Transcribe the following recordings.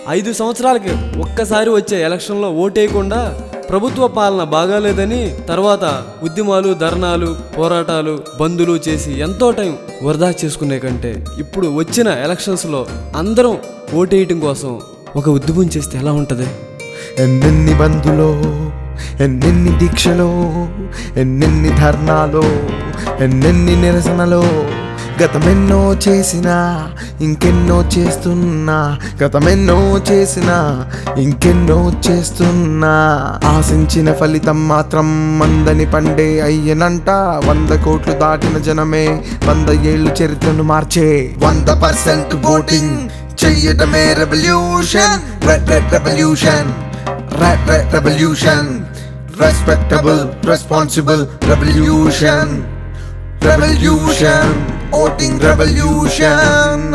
ఐదు సంవత్సరాలకి ఒక్కసారి వచ్చే ఎలక్షన్లో ఓటేయకుండా ప్రభుత్వ పాలన బాగాలేదని తర్వాత ఉద్యమాలు ధర్నాలు పోరాటాలు బందులు చేసి ఎంతో టైం వృధా చేసుకునే కంటే ఇప్పుడు వచ్చిన ఎలక్షన్స్లో అందరం ఓటేయటం కోసం ఒక ఉద్యమం చేస్తే ఎలా ఉంటుంది ఎన్నెన్ని బంధులో ఎన్నెన్ని దీక్షలో ఎన్నెన్ని ధర్నాలో ఎన్నెన్ని నిరసనలో గతమెన్నో చేసినా ఇంకెన్నో చేస్తున్నా గతమెన్నో చేసినా ఇంకెన్నో చేస్తున్నా ఆశించిన ఫలితం మాత్రం మందని పండే అయ్యనంట వంద కోట్లు దాటిన జనమే వంద ఏళ్ళు చరిత్రను మార్చే వంద పర్సెంట్ ఓటింగ్ చెయ్యటమే revolution red red revolution red red revolution respectable responsible revolution revolution voting revolution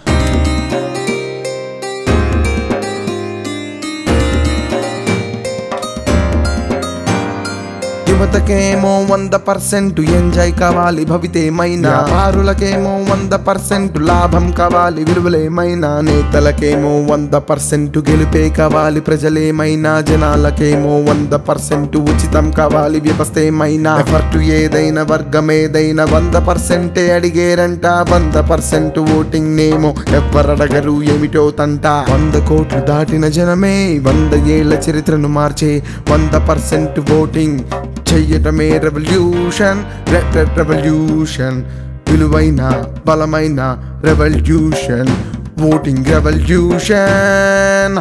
యువతకేమో వంద పర్సెంట్ ఎంజాయ్ కావాలి భవితేమైనా వ్యాపారులకేమో వంద పర్సెంట్ లాభం కావాలి విలువలేమైనా నేతలకేమో వంద పర్సెంట్ గెలుపే కావాలి ప్రజలేమైనా జనాలకేమో వంద పర్సెంట్ ఉచితం కావాలి వ్యవస్థ ఏమైనా ఎఫర్ట్ ఏదైనా వర్గం ఏదైనా వంద పర్సెంటే అడిగేరంట వంద పర్సెంట్ ఓటింగ్ నేమో ఎవ్వరడగరు ఏమిటో తంట వంద కోట్లు దాటిన జనమే వంద ఏళ్ల చరిత్రను మార్చే వంద పర్సెంట్ ఓటింగ్ చెయ్యటమే రెవల్యూషన్ రెడ్ రెడ్ రెవల్యూషన్ విలువైన బలమైన రెవల్యూషన్ ఓటింగ్ రెవల్యూషన్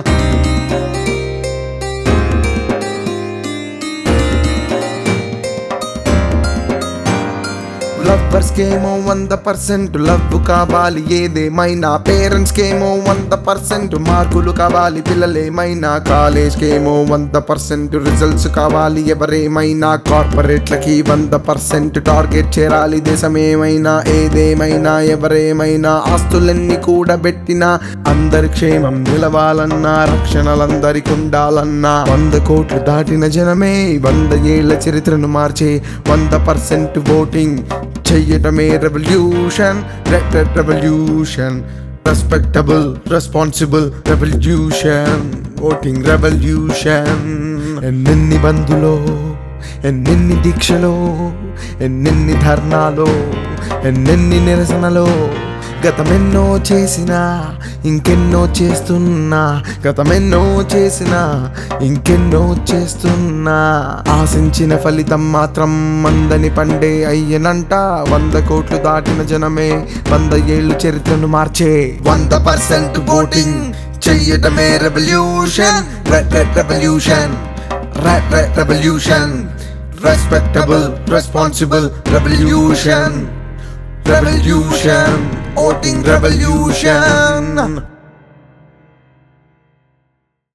లవ్వర్స్ కేమో వంద పర్సెంట్ లవ్ కావాలి ఏదేమైనా పేరెంట్స్ కేమో వంద పర్సెంట్ మార్కులు కావాలి పిల్లలేమైనా కాలేజ్ కేమో వంద పర్సెంట్ రిజల్ట్స్ కావాలి ఎవరేమైనా కార్పొరేట్లకి వంద పర్సెంట్ టార్గెట్ చేరాలి దేశమేమైనా ఏదేమైనా ఎవరేమైనా ఆస్తులన్నీ కూడా పెట్టినా అందరి క్షేమం నిలవాలన్నా రక్షణలందరికి ఉండాలన్నా వంద కోట్లు దాటిన జనమే వంద ఏళ్ల చరిత్రను మార్చే వంద పర్సెంట్ ఓటింగ్ చెయ్యటమే revolution red red revolution respectable responsible revolution voting revolution ఎన్నెన్ని బంధులో ఎన్నెన్ని దీక్షలో ఎన్నెన్ని ధర్నాలో ఎన్నెన్ని నిరసనలో గతమెన్నో చేసినా ఇంకెన్నో చేస్తున్నా గతమెన్నో చేసినా ఇంకెన్నో చేస్తున్నా ఆశించిన ఫలితం మాత్రం మందని పండే అయ్యనంట వంద కోట్లు దాటిన జనమే వంద ఏళ్ళు చరిత్రను మార్చే వంద పర్సెంట్ ఓటింగ్ చెయ్యటమే revolution red red revolution red red revolution respectable responsible revolution revolution voting revolution